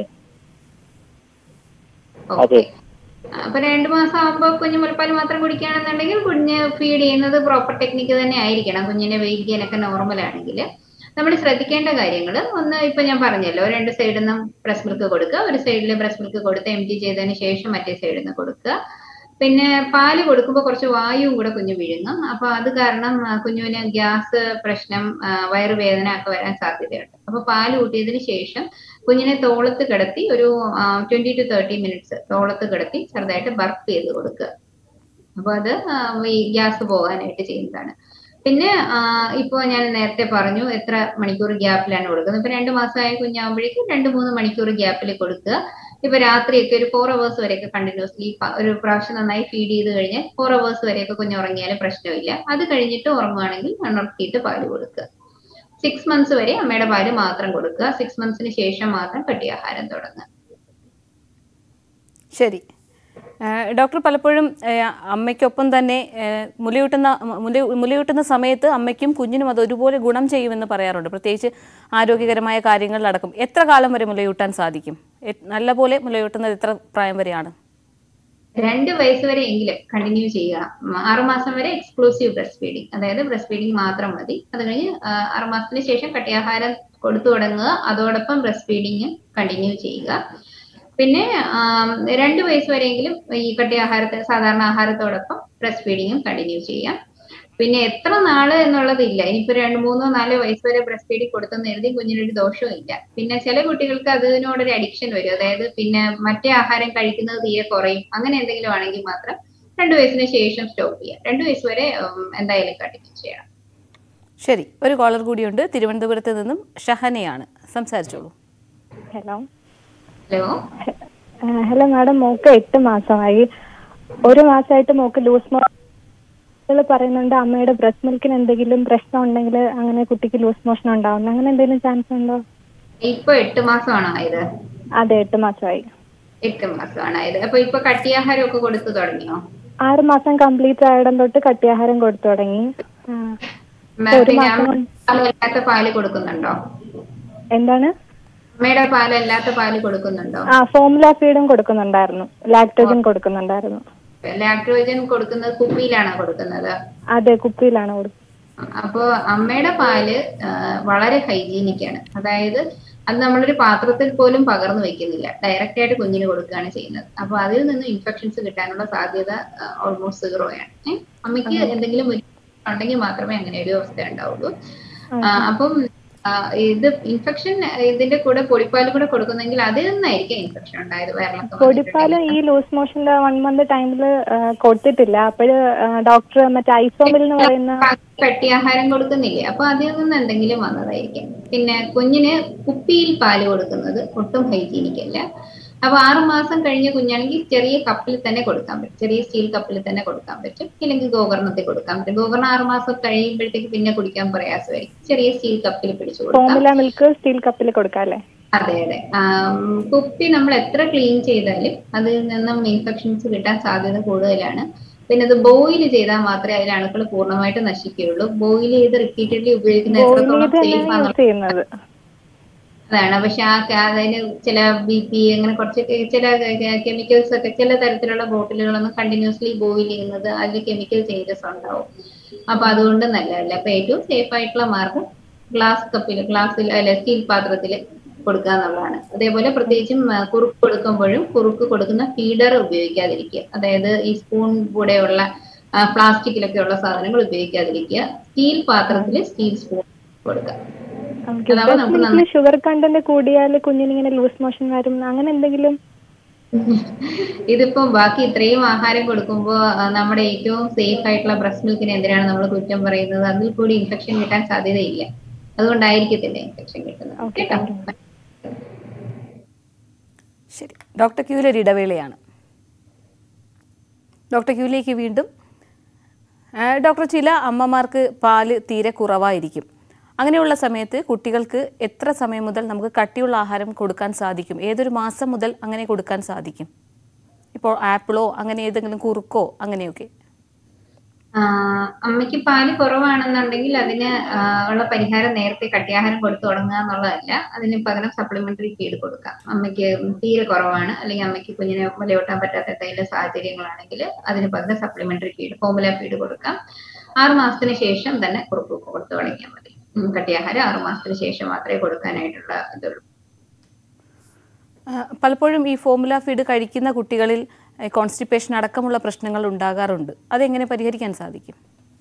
B: ഓക്കെ
C: അതെ.
B: അപ്പൊ രണ്ടു മാസം ആകുമ്പോൾ കുഞ്ഞ് മുലപ്പാൽ മാത്രം കുടിക്കുകയാണെന്നുണ്ടെങ്കിൽ കുഞ്ഞ് ഫീഡ് ചെയ്യുന്നത് പ്രോപ്പർ ടെക്നിക്ക് തന്നെ ആയിരിക്കണം കുഞ്ഞിന്റെ വെയിറ്റ് ഗെയിൻ ഒക്കെ നോർമൽ ആണെങ്കിൽ നമ്മൾ ശ്രദ്ധിക്കേണ്ട കാര്യങ്ങൾ ഒന്ന് ഇപ്പൊ ഞാൻ പറഞ്ഞല്ലോ രണ്ട് സൈഡിൽ നിന്നും ബ്രസ്റ്റ് മിൽക്ക് കൊടുക്കുക ഒരു സൈഡിൽ ബ്രസ്റ്റ് മിൽക്ക് കൊടുത്ത് എം ടി ചെയ്തതിന് ശേഷം മറ്റേ സൈഡിൽ നിന്ന് കൊടുക്കുക പിന്നെ പാല് കൊടുക്കുമ്പോൾ കുറച്ച് വായുവും കൂടെ കുഞ്ഞ് വിഴുങ്ങും അപ്പൊ അത് കാരണം ആ, കുഞ്ഞുവിന് ഗ്യാസ് പ്രശ്നം ആ, വയറുവേദന ഒക്കെ വരാൻ സാധ്യതയുണ്ട് അപ്പൊ പാല് കൂട്ടിയതിന് ശേഷം കുഞ്ഞിനെ തോളത്ത് കിടത്തി ഒരു ട്വന്റി ടു തേർട്ടി മിനിറ്റ്സ് തോളത്ത് കിടത്തി ചെറുതായിട്ട് ബർപ്പ് ചെയ്ത് കൊടുക്കുക അപ്പൊ അത് ആ, ഈ ഗ്യാസ് പോകാനായിട്ട് ചെയ്യുന്നതാണ് പിന്നെ ആ, ഇപ്പൊ ഞാൻ നേരത്തെ പറഞ്ഞു എത്ര മണിക്കൂർ ഗ്യാപ്പിലാണ് കൊടുക്കുന്നത് ഇപ്പൊ രണ്ട് മാസമായ കുഞ്ഞാകുമ്പോഴേക്കും രണ്ട് മൂന്ന് മണിക്കൂർ ഗ്യാപ്പിൽ കൊടുക്കുക ഇപ്പൊ രാത്രിയൊക്കെ ഒരു ഫോർ അവേഴ്സ് വരെയൊക്കെ കണ്ടിന്യൂസ്ലി ഒരു പ്രാവശ്യം നന്നായി ഫീഡ് ചെയ്ത് കഴിഞ്ഞാൽ ഫോർ അവേഴ്സ് വരെയൊക്കെ കുഞ്ഞ് ഉറങ്ങിയാലും പ്രശ്നമില്ല അത് കഴിഞ്ഞിട്ട് ഉറങ്ങുവാണെങ്കിൽ ഉണർത്തിയിട്ട് പാല് കൊടുക്കുക സിക്സ് മന്ത്സ് വരെ അമ്മയുടെ പാല് മാത്രം കൊടുക്കുക സിക്സ് മന്ത്സിന് ശേഷം മാത്രം കട്ടിയാഹാരം തുടങ്ങുക
A: ശരി ആ, ഡോക്ടർ പലപ്പോഴും ആ, അമ്മയ്ക്കൊപ്പം തന്നെ ആ, മുലയൂട്ടുന്ന മുല മുലയൂട്ടുന്ന സമയത്ത് അമ്മയ്ക്കും കുഞ്ഞിനും അത് ഒരുപോലെ ഗുണം ചെയ്യുമെന്ന് പറയാറുണ്ട് പ്രത്യേകിച്ച് ആരോഗ്യകരമായ കാര്യങ്ങളിലടക്കം എത്ര കാലം വരെ മുലയൂട്ടാൻ സാധിക്കും എ- നല്ലപോലെ മുലയൂട്ടുന്നത് എത്ര പ്രായം വരെയാണ്
B: രണ്ട് വയസ്സ് വരെ എങ്കിലും കണ്ടിന്യൂ ചെയ്യുക ഉം, ആറുമാസം വരെ എക്സ്ക്ലൂസീവ് ബ്രസ്റ്റ് ഫീഡിങ് അതായത് ബ്രസ്റ്റ് ഫീഡിങ് മാത്രം മതി അത് കഴിഞ്ഞ് ആ, ആറുമാസത്തിന് ശേഷം കട്ടിയാഹാരം കൊടുത്തു തുടങ്ങുക അതോടൊപ്പം ബ്രസ്റ്റ് ഫീഡിങ് കണ്ടിന്യൂ ചെയ്യുക പിന്നെ ആം, രണ്ട് വയസ്സ് വരെയെങ്കിലും ഈ കട്ടിയാഹാരത്തെ സാധാരണ ആഹാരത്തോടൊപ്പം ബ്രസ്റ്റ് ഫീഡിങ്ങും കണ്ടിന്യൂ ചെയ്യാം പിന്നെ എത്ര നാള് എന്നുള്ളതില്ല ഇനിയിപ്പോ രണ്ട് മൂന്നോ നാലോ വയസ്സ് വരെ ബ്രസ്റ്റ് ഫീഡിങ് കൊടുത്തെന്ന് എഴുതി കുഞ്ഞിനൊരു ദോഷവും ഇല്ല പിന്നെ ചില കുട്ടികൾക്ക് അതിനോടൊരു അഡിക്ഷൻ വരും അതായത് പിന്നെ മറ്റേ ആഹാരം കഴിക്കുന്നത് തീരെ കുറയും അങ്ങനെ എന്തെങ്കിലും ആണെങ്കിൽ മാത്രം രണ്ട് വയസ്സിന് ശേഷം സ്റ്റോപ്പ് ചെയ്യാം രണ്ട് വയസ്സ് വരെ ഉം, എന്തായാലും കണ്ടിന്യൂ ചെയ്യണം
A: ശരി ഒരു കോളർ കൂടിയുണ്ട് തിരുവനന്തപുരത്ത് നിന്നും ഷഹനയാണ് സംസാരിച്ചോളൂ
E: ഹലോ
B: ഹലോ
E: ആ, ഹലോ മാഡം മോക്ക് എട്ട് മാസമായി ഒരു മാസമായിട്ട് മോക്ക് ലൂസ് മോഷൻ പറയുന്നുണ്ട് അമ്മയുടെ ബ്രസ്റ്റ് മിൽക്കിന് എന്തെങ്കിലും പ്രശ്നം ഉണ്ടെങ്കിൽ അങ്ങനെ കുട്ടിക്ക് ലൂസ് മോഷൻ ഉണ്ടാവുന്നു അങ്ങനെ എന്തെങ്കിലും ചാൻസ് ഉണ്ടോ
B: ഇപ്പൊ എട്ട് മാസമാണോ ആയത്
E: അതെ എട്ട് മാസമായി
B: എട്ട് മാസമാണ് ആയത് അപ്പൊ ഇപ്പൊ കട്ടിയാഹാരം ഒക്കെ കൊടുത്തു തുടങ്ങിയോ
E: ആറ് മാസം കംപ്ലീറ്റ് ആയിടം തൊട്ട് കട്ടിയാഹാരം കൊടുത്തു തുടങ്ങി ആ.
B: മ,
E: ഒരു
B: പിന്നെ
E: മാസം
B: അമ്മ പാലല്ലാത്ത പാല് കൊടുക്കുന്നുണ്ടോ
E: എന്താണ്
B: അമ്മയുടെ പാലല്ലാത്ത പാല് കൊടുക്കുന്നുണ്ടോ
E: ആ ഫോമുല ഫീഡും കൊടുക്കുന്നുണ്ടായിരുന്നു ലാക്ടോജൻ കൊടുക്കുന്നുണ്ടായിരുന്നു
B: ലാക്ടോജൻ കൊടുക്കുന്നത് കുപ്പിയിലാണോ കൊടുക്കുന്നത്
E: അതെ കുപ്പിയിലാണ് കൊടുക്കുന്നത്
B: അപ്പോ അമ്മയുടെ പാല് ആ, വളരെ ഹൈജീനിക് ആണ് അതായത് അത് നമ്മളൊരു പാത്രത്തിൽ പോലും പകർന്നു വെക്കുന്നില്ല ഡയറക്റ്റ് ആയിട്ട് കുഞ്ഞിന് കൊടുക്കുകയാണ് ചെയ്യുന്നത് അപ്പൊ അതിൽ നിന്ന് ഇൻഫെക്ഷൻസ് കിട്ടാനുള്ള സാധ്യത ഓൾമോസ്റ്റ് സീറോ ആണ് ഏ? അമ്മയ്ക്ക് എന്തെങ്കിലും ഒരു ഉണ്ടെങ്കിൽ മാത്രമേ അങ്ങനെ ഒരു അവസ്ഥ ഉണ്ടാവുള്ളൂ ആ, അപ്പം ആ, ഇത് ഇൻഫെക്ഷൻ ഇതിന്റെ കൂടെ പൊടിപ്പാലും കൂടെ കൊടുക്കുന്നെങ്കിൽ അതിൽ നിന്നായിരിക്കും ഇൻഫെക്ഷൻ ഉണ്ടായത് വയറിളക്കം
E: പൊടിപ്പാല് ഈ ലൂസ് മോഷന്റെ വൺ മന്ത് ടൈമിൽ കൊടുത്തിട്ടില്ല അപ്പോഴ് ഡോക്ടർ മറ്റേ ഐസോമിൽ എന്ന് പറയുന്ന
B: കട്ടി ആഹാരം കൊടുക്കുന്നില്ലേ അപ്പൊ അതിൽ നിന്ന് എന്തെങ്കിലും വന്നതായിരിക്കും പിന്നെ കുഞ്ഞിന് കുപ്പിയിൽ പാല് കൊടുക്കുന്നത് ഒട്ടും ഹൈജീനിക് അല്ല അപ്പൊ ആറു മാസം കഴിഞ്ഞ കുഞ്ഞാണെങ്കിൽ ചെറിയ കപ്പിൽ തന്നെ കൊടുക്കാൻ പറ്റും ചെറിയ സ്റ്റീൽ കപ്പിൽ തന്നെ കൊടുക്കാൻ പറ്റും ഇല്ലെങ്കിൽ ഗോകർണത്തിൽ കൊടുക്കാൻ പറ്റും ഗോകർണം ആറു മാസം കഴിയുമ്പോഴത്തേക്ക് പിന്നെ കുടിക്കാൻ പ്രയാസമായിരിക്കും ചെറിയ സ്റ്റീൽ കപ്പിൽ പിടിച്ചു കൊടുക്കാം
E: ഫോമുല മിൽക്ക് സ്റ്റീൽ കപ്പിൽ കൊടുക്കാം അല്ലേ
B: അതെ അതെ ആം, കുപ്പി നമ്മൾ എത്ര ക്ലീൻ ചെയ്താലും അതിൽ നിന്നും ഇൻഫെക്ഷൻസ് കിട്ടാൻ സാധ്യത കൂടുതലാണ് പിന്നെ അത് ബോയിൽ ചെയ്താൽ മാത്രമേ അതിൽ അണുക്കൾ പൂർണ്ണമായിട്ട് നശിക്കുകയുള്ളൂ ബോയിൽ ചെയ്ത് റിപ്പീറ്റഡ്ലി ഉപയോഗിക്കുന്ന എത്രത്തോളം
E: ബോയിൽ
B: സേഫ്
E: തന്നെയാണ് യൂസ് ചെയ്യുന്നത്
B: അതാണ് പക്ഷെ ആ ക- അതിന് ചില ബി പി അങ്ങനെ കുറച്ച് കെ- ചില കെമിക്കൽസ് ഒക്കെ ചില തരത്തിലുള്ള ബോട്ടിലുകളൊന്നും കണ്ടിന്യൂസ്ലി ബോയിൽ ചെയ്യുന്നത് അതിൽ കെമിക്കൽ ചേഞ്ചസ് ഉണ്ടാവും അപ്പൊ അതുകൊണ്ട് നല്ലതല്ല അപ്പൊ ഏറ്റവും സേഫ് ആയിട്ടുള്ള മാർഗം ഗ്ലാസ് കപ്പിൽ ഗ്ലാസ്സിൽ അല്ല സ്റ്റീൽ പാത്രത്തിൽ കൊടുക്കുക എന്നുള്ളതാണ് അതേപോലെ പ്രത്യേകിച്ചും ആ, കുറുക്ക് കൊടുക്കുമ്പോഴും കുറുക്ക് കൊടുക്കുന്ന ഫീഡർ ഉപയോഗിക്കാതിരിക്കുക അതായത് ഈ സ്പൂൺ കൂടെയുള്ള പ്ലാസ്റ്റിക്കിലൊക്കെ ഉള്ള സാധനങ്ങൾ ഉപയോഗിക്കാതിരിക്കുക സ്റ്റീൽ പാത്രത്തിൽ സ്റ്റീൽ സ്പൂൺ കൊടുക്കുക അതാവുമ്പോ നമുക്ക് നന്നായി
E: ഷുഗർ കണ്ടന്റ് കൂടിയാൽ കുഞ്ഞിന് ഇങ്ങനെ ലൂസ് മോഷൻ വരും അങ്ങനെ എന്തെങ്കിലും
B: ഇതിപ്പോ ബാക്കി ഇത്രയും ആഹാരം കൊടുക്കുമ്പോൾ നമ്മുടെ ഏറ്റവും സേഫ് ആയിട്ടുള്ള ബ്രസ്റ്റ് മിൽക്കിന് എന്തിനാണ് നമ്മൾ കുറ്റം പറയുന്നത് അതിൽ കൂടി ഇൻഫെക്ഷൻ കിട്ടാൻ സാധ്യതയില്ല അതുകൊണ്ടായിരിക്കത്തില്ല ഇൻഫെക്ഷൻ കിട്ടുന്നത്
E: Okay,
B: കേട്ടോ
E: thank
A: ശരി ഡോക്ടർ ക്യൂവിൽ ഒരു ഇടവേളയാണ് ഡോക്ടർ ക്യൂവിലേക്ക് വീണ്ടും ആ, ഡോക്ടർ ചില അമ്മമാർക്ക് പാല് തീരെ കുറവായിരിക്കും അങ്ങനെയുള്ള സമയത്ത് കുട്ടികൾക്ക് എത്ര സമയം മുതൽ നമുക്ക് കട്ടിയുള്ള ആഹാരം കൊടുക്കാൻ സാധിക്കും ഏതൊരു മാസം മുതൽ അങ്ങനെ കൊടുക്കാൻ സാധിക്കും ഇപ്പോൾ ആപ്പിളോ അങ്ങനെ ഏതെങ്കിലും കുറുക്കോ അങ്ങനെയൊക്കെ
B: ആ, അമ്മയ്ക്ക് പാല് കുറവാണെന്നുണ്ടെങ്കിൽ അതിന് ആ, ഉള്ള പരിഹാരം നേരത്തെ കട്ടിയാഹാരം കൊടുത്തു തുടങ്ങുക എന്നുള്ളതല്ല അതിന് പകരം സപ്ലിമെന്ററി ഫീഡ് കൊടുക്കാം അമ്മയ്ക്ക് തീരെ കുറവാണ് അല്ലെങ്കിൽ അമ്മയ്ക്ക് കുഞ്ഞിനെ മുലയൂട്ടാൻ പറ്റാത്ത എന്തെങ്കിലും സാഹചര്യങ്ങളാണെങ്കിൽ അതിന് പകരം സപ്ലിമെന്ററി ഫീഡ് ഫോമുല ഫീഡ് കൊടുക്കാം ആറ് മാസത്തിന് ശേഷം തന്നെ കുറുക്ക് കൊടുത്തു തുടങ്ങിയാൽ മതി ഉം, കട്ടിയാഹാരം ആറ് മാസത്തിന് ശേഷം മാത്രമേ കൊടുക്കാനായിട്ടുള്ള ഇതുള്ളൂ
A: ആ, പലപ്പോഴും ഈ ഫോമുല ഫീഡ് കഴിക്കുന്ന കുട്ടികളിൽ കോൺസ്റ്റിപ്പേഷൻ അടക്കമുള്ള പ്രശ്നങ്ങൾ ഉണ്ടാകാറുണ്ട് അതെങ്ങനെ പരിഹരിക്കാൻ സാധിക്കും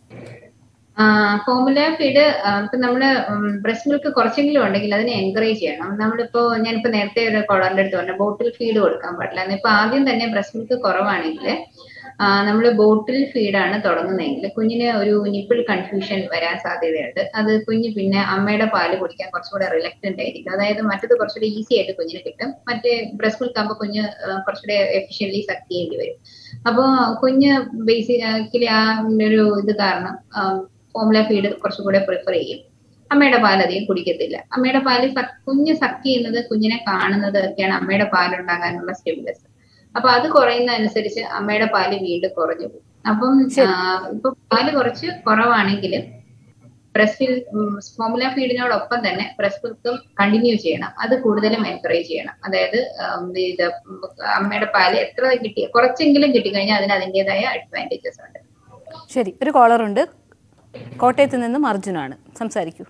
B: ഫോമുല ഫീഡ് ഇപ്പൊ നമ്മള് ബ്രസ്റ്റ് മിൽക്ക് കുറച്ചെങ്കിലും ഉണ്ടെങ്കിൽ അതിനെ എൻകറേജ് ചെയ്യണം നമ്മളിപ്പോ ഞാനിപ്പോ നേരത്തെ ഒരു കോളറിന്റെ അടുത്ത് പറഞ്ഞു ബോട്ടിൽ ഫീഡ് കൊടുക്കാൻ പാടില്ല ഇപ്പൊ ആദ്യം തന്നെ ബ്രസ്റ്റ് മിൽക്ക് കുറവാണെങ്കിൽ നമ്മൾ ബോട്ടിൽ ഫീഡാണ് തുടങ്ങുന്നതെങ്കിൽ കുഞ്ഞിന് ഒരു നിപ്പിൾ കൺഫ്യൂഷൻ വരാൻ സാധ്യതയുണ്ട് അത് കുഞ്ഞ് പിന്നെ അമ്മയുടെ പാല് കുടിക്കാൻ കുറച്ചുകൂടെ റിലക്റ്റന്റ് ആയിരിക്കും അതായത് മറ്റത് കുറച്ചുകൂടെ ഈസി ആയിട്ട് കുഞ്ഞിന് കിട്ടും മറ്റേ ബ്രസ്റ്റ് മിൽക്ക് ആകുമ്പോൾ കുഞ്ഞ് ആ, കുറച്ചുകൂടെ എഫിഷ്യൻലി സക്ക് ചെയ്യേണ്ടി വരും അപ്പോൾ കുഞ്ഞ് ബേസിക്കലി ആ ഒരു ഇത് കാരണം ഫോമുല ഫീഡ് കുറച്ചുകൂടെ പ്രിഫർ ചെയ്യും അമ്മയുടെ പാൽ അധികം കുടിക്കത്തില്ല അമ്മയുടെ പാല് സക്ക് കുഞ്ഞ് സക്ക് ചെയ്യുന്നത് കുഞ്ഞിനെ കാണുന്നത് ഒക്കെയാണ് അമ്മയുടെ പാലുണ്ടാകാനുള്ള സ്റ്റിമുലസ് അപ്പൊ അത് കുറയുന്ന അനുസരിച്ച് അമ്മയുടെ പാല് വീണ്ടും കുറഞ്ഞു പോകും അപ്പം ആ, ഇപ്പൊ പാല് കുറച്ച് കുറവാണെങ്കിൽ ബ്രസ്റ്റ് ഫോമുല ഫീഡിനോടൊപ്പം തന്നെ ബ്രസ്റ്റ് മിൽക്കും കണ്ടിന്യൂ ചെയ്യണം അത് കൂടുതലും എൻകറേജ് ചെയ്യണം അതായത് ഉം, ഇത് അമ്മയുടെ പാല് എത്ര കിട്ടി കുറച്ചെങ്കിലും കിട്ടിക്കഴിഞ്ഞാൽ അതിന് അതിൻ്റെതായ അഡ്വാൻറ്റേജസ് ഉണ്ട്
A: ശരി ഒരു കോളർ ഉണ്ട് കോട്ടയത്ത് നിന്നും അർജുനാണ് സംസാരിക്കൂ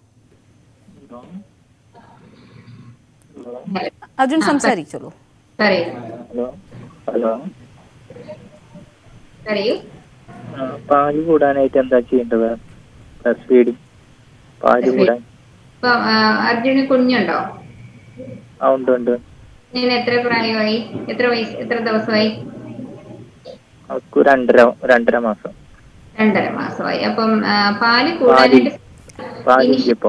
A: അർജുൻ സംസാരിച്ചോളൂ
B: പറയൂ
C: ഹലോ ഹലോ
B: പറയൂ
C: ആ, പാല് കൂടാനായിട്ട് എന്താ ചെയ്യേണ്ടത് ബ്രസ്റ്റ് ഫീഡിങ് പാല് കൂടാൻ
B: ഇപ്പൊ അർജുന് കുഞ്ഞുണ്ടോ
C: ആ ഉണ്ട് ഉണ്ട്
B: ഞാൻ എത്ര പ്രായമായി എത്ര വയസ്സ് എത്ര ദിവസമായി
C: അവർക്ക് രണ്ടര രണ്ടര മാസം
B: രണ്ടര മാസമായി അപ്പം ആ, പാല് കൂടാനായിട്ട്
C: പാലില്ല ഇപ്പൊ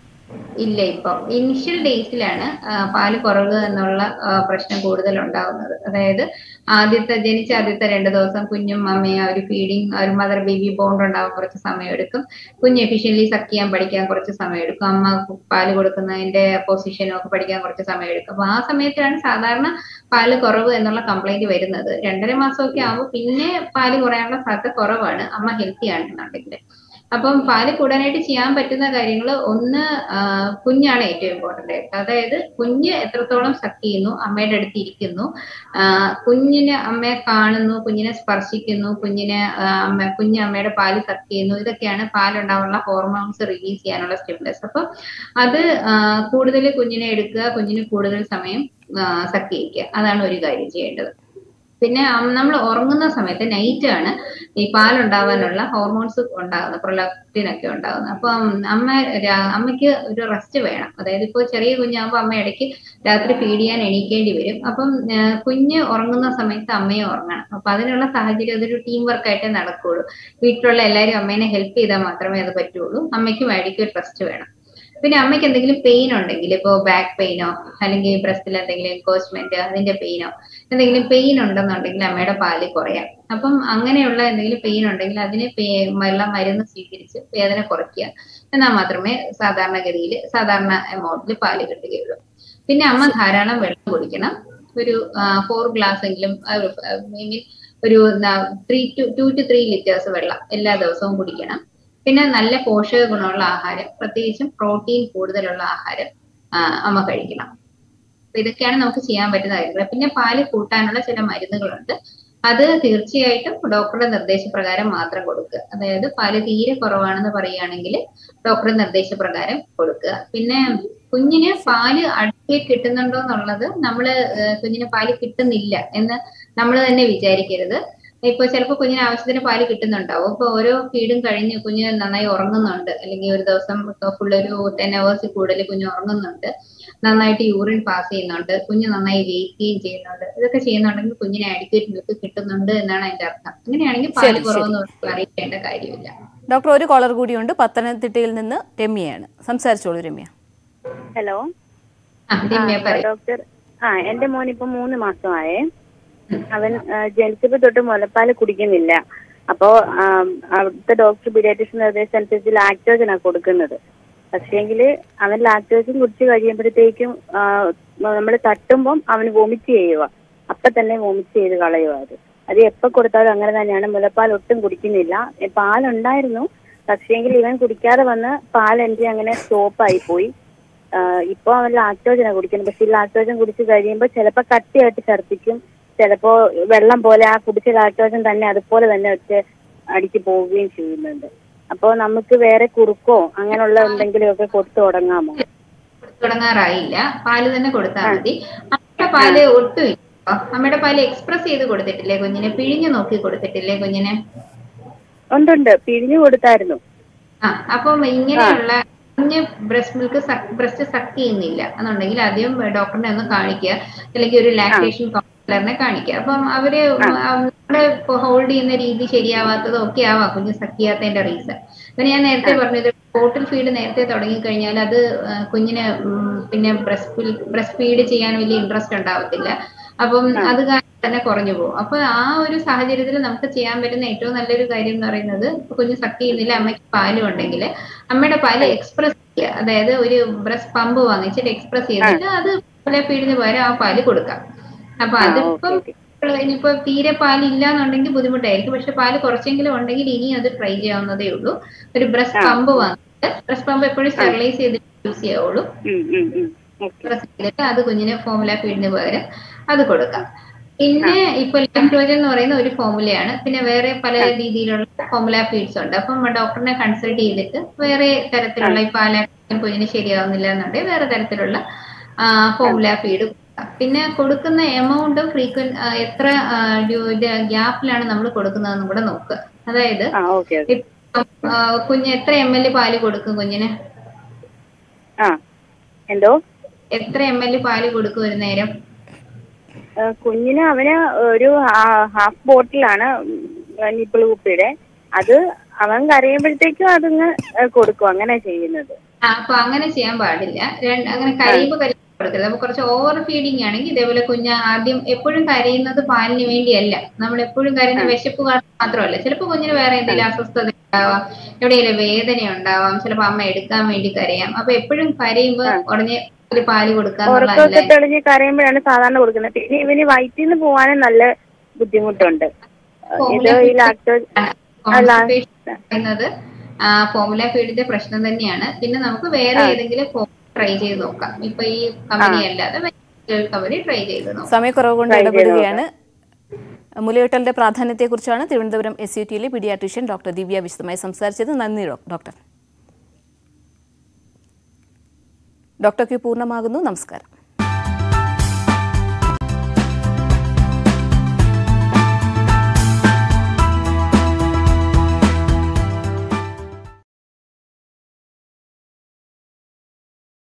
B: ഇല്ല ഇപ്പൊ ഇനിഷ്യൽ ഡേയ്സിലാണ് പാല് കുറവ് എന്നുള്ള ആ, പ്രശ്നം കൂടുതൽ ഉണ്ടാവുന്നത് അതായത് ആദ്യത്തെ ജനിച്ച ആദ്യത്തെ രണ്ട് ദിവസം കുഞ്ഞും അമ്മയും ആ ഒരു ഫീഡിങ് ഒരു മദർ ബേബി ബോണ്ട് ഉണ്ടാവാൻ കുറച്ച് സമയം എടുക്കും കുഞ്ഞ് എഫിഷ്യൻലി സക്ക് ചെയ്യാൻ പഠിക്കാൻ കുറച്ച് സമയം എടുക്കും അമ്മ പാല് കൊടുക്കുന്നതിന്റെ പൊസിഷനും ഒക്കെ പഠിക്കാൻ കുറച്ച് സമയം എടുക്കും അപ്പൊ ആ സമയത്താണ് സാധാരണ പാല് കുറവ് എന്നുള്ള കംപ്ലൈന്റ് വരുന്നത് രണ്ടര മാസമൊക്കെ ആകുമ്പോൾ പിന്നെ പാല് കുറയാനുള്ള സാധ്യത കുറവാണ് അമ്മ ഹെൽത്തി ആണെന്നുണ്ടെങ്കിൽ അപ്പം പാല് കൂടാനായിട്ട് ചെയ്യാൻ പറ്റുന്ന കാര്യങ്ങൾ ഒന്ന് ആ, കുഞ്ഞാണ് ഏറ്റവും ഇമ്പോർട്ടന്റ് ആയിട്ട് അതായത് കുഞ്ഞ് എത്രത്തോളം സക്ക് ചെയ്യുന്നു അമ്മയുടെ അടുത്ത് ഇരിക്കുന്നു ആ, കുഞ്ഞിന് അമ്മയെ കാണുന്നു കുഞ്ഞിനെ സ്പർശിക്കുന്നു കുഞ്ഞിനെ ആ, അമ്മ കുഞ്ഞ് അമ്മയുടെ പാല് സക്ക് ചെയ്യുന്നു ഇതൊക്കെയാണ് പാലുണ്ടാവാനുള്ള ഹോർമോൺസ് റിലീസ് ചെയ്യാനുള്ള സ്റ്റിമുലസ് അപ്പം അത് കൂടുതൽ കുഞ്ഞിനെ എടുക്കുക കുഞ്ഞിന് കൂടുതൽ സമയം സക്ക് ചെയ്യിക്കുക അതാണ് ഒരു കാര്യം ചെയ്യേണ്ടത് പിന്നെ നമ്മൾ ഉറങ്ങുന്ന സമയത്ത് നൈറ്റ് ആണ് ഈ പാലുണ്ടാവാനുള്ള ഹോർമോൺസ് ഉണ്ടാകുന്നത് പ്രൊലാക്റ്റിൻ ഒക്കെ ഉണ്ടാകുന്നത് അപ്പം അമ്മ രാ- അമ്മയ്ക്ക് ഒരു റെസ്റ്റ് വേണം അതായത് ഇപ്പോൾ ചെറിയ കുഞ്ഞാകുമ്പോൾ അമ്മ ഇടയ്ക്ക് രാത്രി ഫീഡ് ചെയ്യാൻ എണീക്കേണ്ടി വരും അപ്പം ആ, കുഞ്ഞ് ഉറങ്ങുന്ന സമയത്ത് അമ്മയെ ഉറങ്ങണം അപ്പൊ അതിനുള്ള സാഹചര്യം അതൊരു ടീം വർക്ക് ആയിട്ടേ നടക്കുകയുള്ളൂ വീട്ടിലുള്ള എല്ലാവരും അമ്മേനെ ഹെൽപ്പ് ചെയ്താൽ മാത്രമേ അത് പറ്റുള്ളൂ അമ്മയ്ക്കും ഇടയ്ക്ക് ഒരു റെസ്റ്റ് വേണം പിന്നെ അമ്മയ്ക്ക് എന്തെങ്കിലും പെയിൻ ഉണ്ടെങ്കിൽ ഇപ്പോൾ ബാക്ക് പെയിനോ അല്ലെങ്കിൽ ബ്രസ്റ്റിൽ എന്തെങ്കിലും എൻകോച്ച്മെന്റ് അതിന്റെ പെയിനോ എന്തെങ്കിലും പെയിൻ ഉണ്ടെന്നുണ്ടെങ്കിൽ അമ്മയുടെ പാല് കുറയാം അപ്പം അങ്ങനെയുള്ള എന്തെങ്കിലും പെയിൻ ഉണ്ടെങ്കിൽ അതിന് പേ- ഉള്ള മരുന്ന് സ്വീകരിച്ച് വേദന കുറയ്ക്കുക എന്നാൽ മാത്രമേ സാധാരണഗതിയിൽ സാധാരണ എമൗണ്ടിൽ പാല് കിട്ടുകയുള്ളൂ പിന്നെ അമ്മ ധാരാളം വെള്ളം കുടിക്കണം ഒരു ഫോർ ഗ്ലാസ് എങ്കിലും മീൻ ഒരു three two two two three litres വെള്ളം എല്ലാ ദിവസവും കുടിക്കണം പിന്നെ നല്ല പോഷക ഗുണമുള്ള ആഹാരം പ്രത്യേകിച്ചും പ്രോട്ടീൻ കൂടുതലുള്ള ആഹാരം ആ, അമ്മ കഴിക്കണം അപ്പൊ ഇതൊക്കെയാണ് നമുക്ക് ചെയ്യാൻ പറ്റുന്ന കാര്യങ്ങൾ പിന്നെ പാല് കൂട്ടാനുള്ള ചില മരുന്നുകളുണ്ട് അത് തീർച്ചയായിട്ടും ഡോക്ടറുടെ നിർദ്ദേശപ്രകാരം മാത്രം കൊടുക്കുക അതായത് പാല് തീരെ കുറവാണെന്ന് പറയുകയാണെങ്കിൽ ഡോക്ടറുടെ നിർദ്ദേശപ്രകാരം കൊടുക്കുക പിന്നെ കുഞ്ഞിന് പാല് അടുക്കെ കിട്ടുന്നുണ്ടോ എന്നുള്ളത് നമ്മള് ഏഹ് കുഞ്ഞിന് പാല് കിട്ടുന്നില്ല എന്ന് നമ്മൾ തന്നെ വിചാരിക്കരുത് ഇപ്പൊ ചിലപ്പോൾ കുഞ്ഞിന് ആവശ്യത്തിന് പാല് കിട്ടുന്നുണ്ടാവും ഇപ്പൊ ഓരോ ഫീഡും കഴിഞ്ഞ് കുഞ്ഞ് നന്നായി ഉറങ്ങുന്നുണ്ട് അല്ലെങ്കിൽ ഒരു ദിവസം ഫുൾ ഒരു ടെൻ അവേഴ്സ് കൂടുതൽ കുഞ്ഞ് ഉറങ്ങുന്നുണ്ട് നന്നായിട്ട് യൂറിൻ പാസ് ചെയ്യുന്നുണ്ട് കുഞ്ഞ് നന്നായി വെയിറ്റ് ഗെയിൻ ചെയ്യുന്നുണ്ട് ഇതൊക്കെ ചെയ്യുന്നുണ്ടെങ്കിൽ കുഞ്ഞിന് അഡിക്വേറ്റ് മിൽക്ക് കിട്ടുന്നുണ്ട് എന്നാണ് അതിന്റെ അർത്ഥം അങ്ങനെയാണെങ്കിൽ പാല്
A: ശരി,
B: കുറവെന്ന് നമുക്ക് അറിയിക്കേണ്ട കാര്യമില്ല
A: ഡോക്ടർ ഒരു കോളർ കൂടിയുണ്ട് പത്തനംതിട്ടയിൽ നിന്ന് രമ്യയാണ് സംസാരിച്ചോളൂ രമ്യ
F: ഹലോ
B: ആ രമ്യ പറയൂ
F: ഡോക്ടർ ആ എന്റെ മോൻ ഇപ്പൊ മൂന്ന് മാസമായേ അവൻ ആ, ജനിച്ചപ്പോ തൊട്ട് മുലപ്പാല് കുടിക്കുന്നില്ല അപ്പോ ആം, അവിടുത്തെ ഡോക്ടർ പീഡിയാട്രിഷ്യൻ നിർദ്ദേശം അനുസരിച്ച് ലാക്ടോജനാ കൊടുക്കുന്നത് പക്ഷേങ്കിൽ അവൻ ലാക്ടോജൻ കുടിച്ച് കഴിയുമ്പോഴത്തേക്കും നമ്മൾ തട്ടുമ്പം അവന് വോമിറ്റ് ചെയ്യുക അപ്പൊ തന്നെ വോമിറ്റ് ചെയ്ത് കളയുക അത് അത് എപ്പോ കൊടുത്താലും അങ്ങനെ തന്നെയാണ് മുലപ്പാൽ ഒട്ടും കുടിക്കുന്നില്ല ഏ, പാലുണ്ടായിരുന്നു പക്ഷേങ്കിൽ ഇവൻ കുടിക്കാതെ വന്ന് പാൽ എനിക്ക് അങ്ങനെ സ്റ്റോപ്പായി പോയി ആഹ് ഇപ്പൊ അവൻ ലാക്ടോജനാ കുടിക്കുന്നത് പക്ഷെ ഈ ലാക്ടോജൻ കുടിച്ച് കഴിയുമ്പോൾ ചിലപ്പോ കട്ടിയായിട്ട് ഛർദ്ദിക്കും ചിലപ്പോ വെള്ളം പോലെ ആ കുടിച്ച ലാക്ടോജൻ തന്നെ അതുപോലെ തന്നെ വെച്ച് അടിച്ചു പോവുകയും ചെയ്യുന്നുണ്ട് അപ്പോ നമുക്ക് വേറെ കുറുക്കോ അങ്ങനെയുള്ള എന്തെങ്കിലും ഒക്കെ കൊടുത്തു തുടങ്ങാമോ
B: തുടങ്ങാറായില്ല പാല് തന്നെ കൊടുത്താൽ മതി അമ്മയുടെ പാല് ഒട്ടും ഇല്ല. അമ്മയുടെ പാല് എക്സ്പ്രസ് ചെയ്ത് കൊടുത്തിട്ടില്ലേ കുഞ്ഞിനെ പിഴിഞ്ഞു നോക്കി കൊടുത്തിട്ടില്ലേ കുഞ്ഞിനെ
F: ഉണ്ടുണ്ട് പിഴിഞ്ഞു കൊടുത്തായിരുന്നു
B: ആ അപ്പം ഇങ്ങനെയുള്ള കുഞ്ഞ് ബ്രസ്റ്റ് മിൽക്ക് ബ്രസ്റ്റ് സക്ക് ചെയ്യുന്നില്ല എന്നുണ്ടെങ്കിൽ ആദ്യം ഡോക്ടറിനെ ഒന്ന് കാണിക്കുക അല്ലെങ്കിൽ ഒരു ലാക്ടേഷൻ കൗൺസിലറിനെ കാണിക്കുക അപ്പം അവര് നമ്മള് ഹോൾഡ് ചെയ്യുന്ന രീതി ശരിയാവാത്തതും ഒക്കെ ആവാം കുഞ്ഞ് സക്ക് ചെയ്യാത്തതിന്റെ റീസൺ പിന്നെ ഞാൻ നേരത്തെ പറഞ്ഞത് ബോട്ടിൽ ഫീഡ് നേരത്തെ തുടങ്ങി കഴിഞ്ഞാൽ അത് ആ, കുഞ്ഞിന് ഉം, പിന്നെ ബ്രസ്റ്റ് ബ്രസ്റ്റ് ഫീഡ് ചെയ്യാൻ വലിയ ഇൻട്രസ്റ്റ് ഉണ്ടാവത്തില്ല അപ്പം അത് കാരണം തന്നെ കുറഞ്ഞു പോകും അപ്പൊ ആ ഒരു സാഹചര്യത്തിൽ നമുക്ക് ചെയ്യാൻ പറ്റുന്ന ഏറ്റവും നല്ലൊരു കാര്യം എന്ന് പറയുന്നത് ഇപ്പൊ കുഞ്ഞ് സക്ക് ചെയ്യുന്നില്ല അമ്മയ്ക്ക് പാലും ഉണ്ടെങ്കിൽ അമ്മയുടെ പാല് എക്സ്പ്രസ് ചെയ്യുക അതായത് ഒരു ബ്രസ്റ്റ് പമ്പ് വാങ്ങിച്ചിട്ട് എക്സ്പ്രസ് ചെയ്തിട്ട് അത് പോലെ ഫീഡിന് പകരം ആ പാല് കൊടുക്കാം അപ്പൊ
F: ആ,
B: അതിപ്പം
F: ഓക്കേ,
B: ഇനിയിപ്പോ തീരെ പാൽ ഇല്ല എന്നുണ്ടെങ്കിൽ ബുദ്ധിമുട്ടായിരിക്കും പക്ഷെ പാല് കുറച്ചെങ്കിലും ഉണ്ടെങ്കിൽ ഇനി അത് ട്രൈ ചെയ്യാവുന്നതേ ഉള്ളൂ ഒരു ബ്രസ്റ്റ് പമ്പ് വാങ്ങിയിട്ട് ബ്രസ്റ്റ് പമ്പ് എപ്പോഴും സ്റ്റെറിലൈസ് ചെയ്ത് യൂസ് ചെയ്യാവുള്ളൂ
F: ഉം, ഉം, ഉം. ഓക്കെ
B: പ്രസ് ചെയ്തിട്ട് അത് കുഞ്ഞിന് ഫോമുല ഫീഡിന് പകരം അത് കൊടുക്കാം പിന്നെ ഇപ്പൊ ലാക്ടോജൻ എന്ന് പറയുന്ന ഒരു ഫോമുലയാണ് പിന്നെ വേറെ പല രീതിയിലുള്ള ഫോമുല ഫീഡ്സ് ഉണ്ട് അപ്പം ഡോക്ടറിനെ കൺസൾട്ട് ചെയ്തിട്ട് വേറെ തരത്തിലുള്ള ഇപ്പൊ ആ ലാക്ടോജൻ കുഞ്ഞിന് ശരിയാവുന്നില്ല എന്നുണ്ടെങ്കിൽ വേറെ തരത്തിലുള്ള ഫോമുല ഫീഡ് കൊടുക്കാം പിന്നെ കൊടുക്കുന്ന എമൗണ്ടും ഫ്രീക്വന്റ് എത്ര ഗ്യാപ്പിലാണ് നമ്മൾ കൊടുക്കുന്നതെന്നും കൂടെ നോക്കുക അതായത്
F: ആ ഓക്കെ ഓക്കെ
B: ഇപ്പം, ആ, കുഞ്ഞ് എത്ര എം എൽ പാല് കൊടുക്കും കുഞ്ഞിന്
F: ആ എന്തോ
B: എത്ര എം എൽ പാല് കൊടുക്കും ഒരു നേരം
F: ആ, കുഞ്ഞിന് അവന് ഒരു ഹാഫ് ബോട്ടിലാണ് നിപ്പിൾ കുപ്പിയുടെ അത് അവൻ കരയുമ്പോഴത്തേക്കും അതങ്ങ് കൊടുക്കും അങ്ങനെ ചെയ്യുന്നത്
B: ആ, അപ്പൊ അങ്ങനെ ചെയ്യാൻ പാടില്ല രണ്ട് അങ്ങനെ കരയുമ്പോ കരയുമ്പോ കൊടുക്കരുത് അപ്പൊ കുറച്ച് ഓവർ ഫീഡിങ് ആണെങ്കിൽ ഇതേപോലെ കുഞ്ഞ് ആദ്യം എപ്പോഴും കരയുന്നത് പാലിന് വേണ്ടിയല്ല നമ്മൾ എപ്പോഴും കരയുന്ന വിശപ്പ് കാരണം മാത്രമല്ല ചിലപ്പോൾ കുഞ്ഞിന് വേറെ എന്തെങ്കിലും അസ്വസ്ഥത ഉണ്ടാവാം എവിടെയെങ്കിലും വേദന ഉണ്ടാവാം ചിലപ്പോൾ അമ്മ എടുക്കാൻ വേണ്ടി കരയാം അപ്പൊ എപ്പോഴും കരയുമ്പോ ഉടനെ ഒരു പാല് കൊടുക്കാന്നുള്ളതല്ല
F: ഉറക്കമൊക്കെ തെളിഞ്ഞ് കരയുമ്പോഴാണ് സാധാരണ കൊടുക്കുന്നത് പിന്നെ ഇവന് വയറ്റിൽ നിന്ന് പോവാനും നല്ല ബുദ്ധിമുട്ടുണ്ട് ഇത് ഈ ലാക്ടോസ്
B: Constipation പറയുന്നത് ഫോമുല ഫീഡിന്റെ പ്രശ്നം തന്നെയാണ് പിന്നെ നമുക്ക് വേറെ ഏതെങ്കിലും ട്രൈ ചെയ്ത് നോക്കാം ഇപ്പൊ ഈ കമ്പനി അല്ലാതെ കമ്പനി ട്രൈ ചെയ്ത് നോക്കാം
A: സമയക്കുറവ് കൊണ്ട് ഇടപെടുകയാണ് മുലയൂട്ടലിന്റെ പ്രാധാന്യത്തെക്കുറിച്ചാണ് തിരുവനന്തപുരം എസ് യു ടിയിലെ പീഡിയാട്രീഷ്യൻ ഡോക്ടർ ദിവ്യ വിശദമായി സംസാരിച്ചത് നന്ദി ഡോ- ഡോക്ടർ ഡോക്ടർ ക്യു പൂർണ്ണമാകുന്നു നമസ്കാരം